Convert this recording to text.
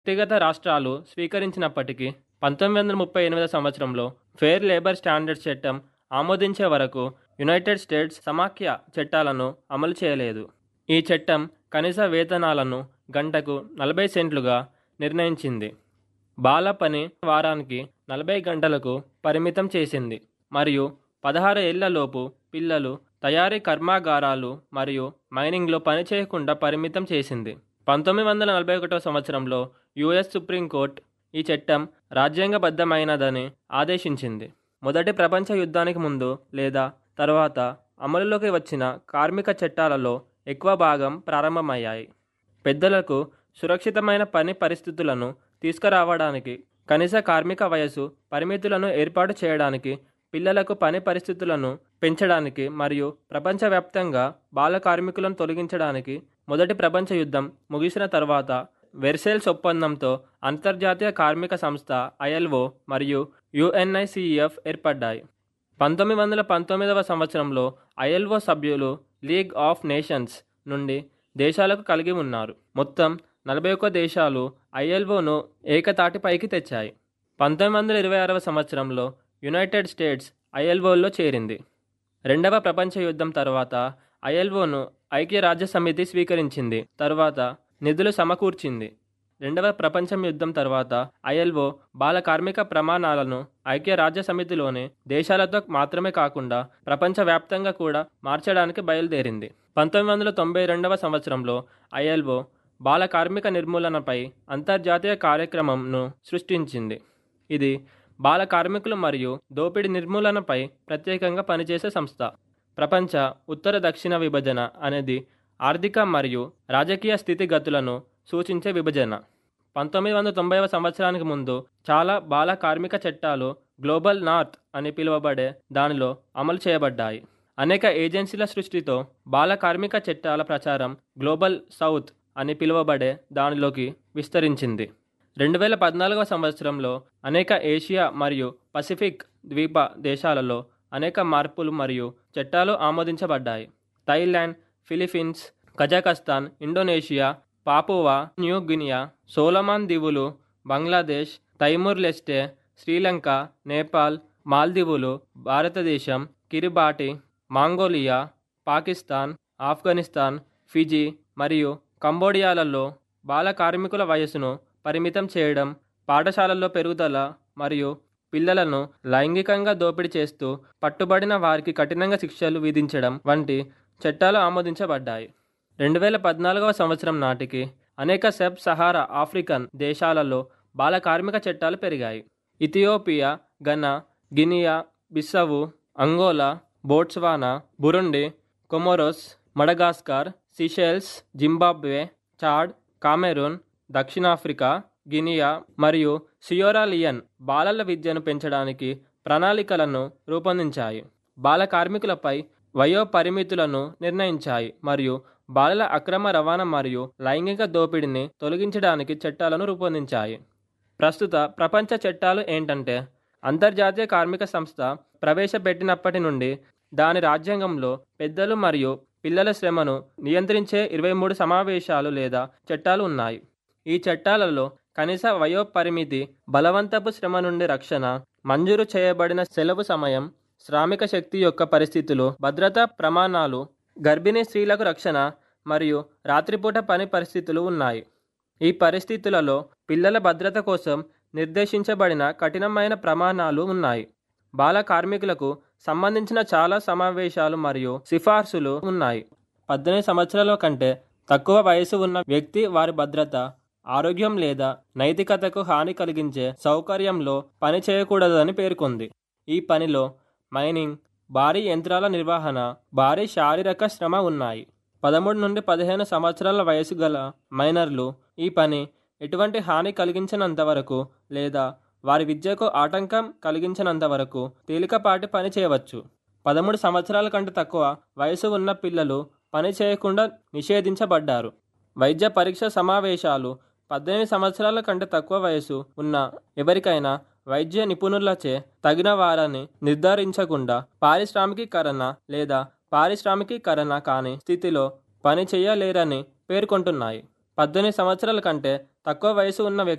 వ్యక్తిగత రాష్ట్రాలు స్వీకరించినప్పటికీ పంతొమ్మిది వందల ముప్పై ఎనిమిది సంవత్సరంలో ఫెయిర్ లేబర్ స్టాండర్డ్స్ చట్టం ఆమోదించే వరకు యునైటెడ్ స్టేట్స్ సమాఖ్య చట్టాలను అమలు చేయలేదు ఈ చట్టం కనీస వేతనాలను గంటకు నలభై సెంట్లుగా నిర్ణయించింది బాల పని వారానికి నలభై గంటలకు పరిమితం చేసింది మరియు పదహారు ఏళ్లలోపు పిల్లలు తయారీ కర్మాగారాలు మరియు మైనింగ్లో పని చేయకుండా పరిమితం చేసింది పంతొమ్మిది వందల నలభై ఒకటో సంవత్సరంలో యుఎస్ సుప్రీంకోర్టు ఈ చట్టం రాజ్యాంగబద్ధమైనదని ఆదేశించింది మొదటి ప్రపంచ యుద్ధానికి ముందు లేదా తర్వాత అమలులోకి వచ్చిన కార్మిక చట్టాలలో ఎక్కువ భాగం ప్రారంభమయ్యాయి పెద్దలకు సురక్షితమైన పని పరిస్థితులను తీసుకురావడానికి కనీస కార్మిక వయసు పరిమితులను ఏర్పాటు చేయడానికి పిల్లలకు పని పరిస్థితులను పెంచడానికి మరియు ప్రపంచవ్యాప్తంగా బాల కార్మికులను తొలగించడానికి మొదటి ప్రపంచ యుద్ధం ముగిసిన తర్వాత వెర్సేల్స్ ఒప్పందంతో అంతర్జాతీయ కార్మిక సంస్థ ఐఎల్ఓ మరియు యుఎన్ఐసిఎఫ్ ఏర్పడ్డాయి పంతొమ్మిది వందల పంతొమ్మిదవ సంవత్సరంలో ఐఎల్ఓ సభ్యులు లీగ్ ఆఫ్ నేషన్స్ నుండి దేశాలకు కలిగి ఉన్నారు మొత్తం నలభై ఒక్క దేశాలు ఐఎల్ఓను ఏకతాటిపైకి తెచ్చాయి పంతొమ్మిది వందల ఇరవై ఆరవ సంవత్సరంలో యునైటెడ్ స్టేట్స్ ఐఎల్ఓలో చేరింది రెండవ ప్రపంచ యుద్ధం తర్వాత ఐఎల్ఓను ఐక్యరాజ్య సమితి స్వీకరించింది తర్వాత నిధులు సమకూర్చింది రెండవ ప్రపంచ యుద్ధం తర్వాత ఐఎల్ఓ బాల కార్మిక ప్రమాణాలను ఐక్యరాజ్య సమితిలోని దేశాలతో మాత్రమే కాకుండా ప్రపంచవ్యాప్తంగా కూడా మార్చడానికి బయలుదేరింది పంతొమ్మిది వందల తొంభై రెండవ సంవత్సరంలో ఐఎల్ఓ బాల కార్మిక నిర్మూలనపై అంతర్జాతీయ కార్యక్రమంను సృష్టించింది ఇది బాల కార్మికులు మరియు దోపిడీ నిర్మూలనపై ప్రత్యేకంగా పనిచేసే సంస్థ ప్రపంచ ఉత్తర దక్షిణ విభజన అనేది ఆర్థిక మరియు రాజకీయ స్థితిగతులను సూచించే విభజన పంతొమ్మిది వందల తొంభైవ సంవత్సరానికి ముందు చాలా బాల కార్మిక చట్టాలు గ్లోబల్ నార్త్ అని పిలువబడే దానిలో అమలు చేయబడ్డాయి అనేక ఏజెన్సీల సృష్టితో బాల కార్మిక చట్టాల ప్రచారం గ్లోబల్ సౌత్ అని పిలువబడే దానిలోకి విస్తరించింది రెండు వేల పద్నాలుగవ సంవత్సరంలో అనేక ఏషియా మరియు పసిఫిక్ ద్వీప దేశాలలో అనేక మార్పులు మరియు చట్టాలు ఆమోదించబడ్డాయి Thailand Philippines కజాకస్తాన్ Indonesia Papua new Guinea Solomon దీవులు బంగ్లాదేశ్ తైమూర్ లెస్టే శ్రీలంక నేపాల్ మాల్దీవులు భారతదేశం కిరిబాటి మాంగోలియా పాకిస్తాన్ ఆఫ్ఘనిస్తాన్ ఫిజీ మరియు కంబోడియాలలో బాల కార్మికుల వయసును పరిమితం చేయడం పాఠశాలల్లో పెరుగుదల మరియు పిల్లలను లైంగికంగా దోపిడీ చేస్తూ పట్టుబడిన వారికి కఠినంగా శిక్షలు విధించడం వంటి చట్టాలు ఆమోదించబడ్డాయి రెండు వేల పద్నాలుగవ సంవత్సరం నాటికి అనేక సెబ్ సహారా ఆఫ్రికన్ దేశాలలో బాల కార్మిక చట్టాలు పెరిగాయి Ethiopia Ghana Guinea Bissau Angola Botswana Burundi Comoros Madagascar Seychelles Zimbabwe Chad Cameroon దక్షిణాఫ్రికా గినియా మరియు సియోరాలియన్ బాలల విద్యను పెంచడానికి ప్రణాళికలను రూపొందించాయి బాల కార్మికులపై వయో పరిమితులను నిర్ణయించాయి మరియు బాలల అక్రమ రవాణా మరియు లైంగిక దోపిడీని తొలగించడానికి చట్టాలను రూపొందించాయి ప్రస్తుత ప్రపంచ చట్టాలు ఏంటంటే అంతర్జాతీయ కార్మిక సంస్థ ప్రవేశపెట్టినప్పటి నుండి దాని రాజ్యాంగంలో పెద్దలు మరియు పిల్లల శ్రమను నియంత్రించే ఇరవై మూడు సమావేశాలు లేదా చట్టాలు ఉన్నాయి ఈ చట్టాలలో కనీస వయో పరిమితి బలవంతపు శ్రమ నుండి రక్షణ మంజూరు చేయబడిన సెలవు సమయం శ్రామిక శక్తి యొక్క పరిస్థితులు భద్రతా ప్రమాణాలు గర్భిణీ స్త్రీలకు రక్షణ మరియు రాత్రిపూట పని పరిస్థితులు ఉన్నాయి ఈ పరిస్థితులలో పిల్లల భద్రత కోసం నిర్దేశించబడిన కఠినమైన ప్రమాణాలు ఉన్నాయి బాల కార్మికులకు సంబంధించిన చాలా సమావేశాలు మరియు సిఫార్సులు ఉన్నాయి పద్దెనిమిది సంవత్సరాల కంటే తక్కువ వయసు ఉన్న వ్యక్తి వారి భద్రత ఆరోగ్యం లేదా నైతికతకు హాని కలిగించే సౌకర్యంలో పని చేయకూడదని పేర్కొంది ఈ పనిలో మైనింగ్ భారీ యంత్రాల నిర్వహణ భారీ శారీరక శ్రమ ఉన్నాయి పదమూడు నుండి పదిహేను సంవత్సరాల వయసు గల మైనర్లు ఈ పని ఎటువంటి హాని కలిగించినంత వరకు లేదా వారి విద్యకు ఆటంకం కలిగించినంత వరకు తేలికపాటి పని చేయవచ్చు పదమూడు సంవత్సరాల కంటే తక్కువ వయసు ఉన్న పిల్లలు పని చేయకుండా నిషేధించబడ్డారు వైద్య పరీక్ష సమావేశాలు పద్దెనిమిది సంవత్సరాల కంటే తక్కువ వయసు ఉన్న ఎవరికైనా వైద్య నిపుణులచే తగిన వారని నిర్ధారించకుండా పారిశ్రామికీకరణ లేదా పారిశ్రామికీకరణ కాని స్థితిలో పని చేయలేరని పేర్కొంటున్నాయి పద్దెనిమిది సంవత్సరాల కంటే తక్కువ వయసు ఉన్న వ్యక్తి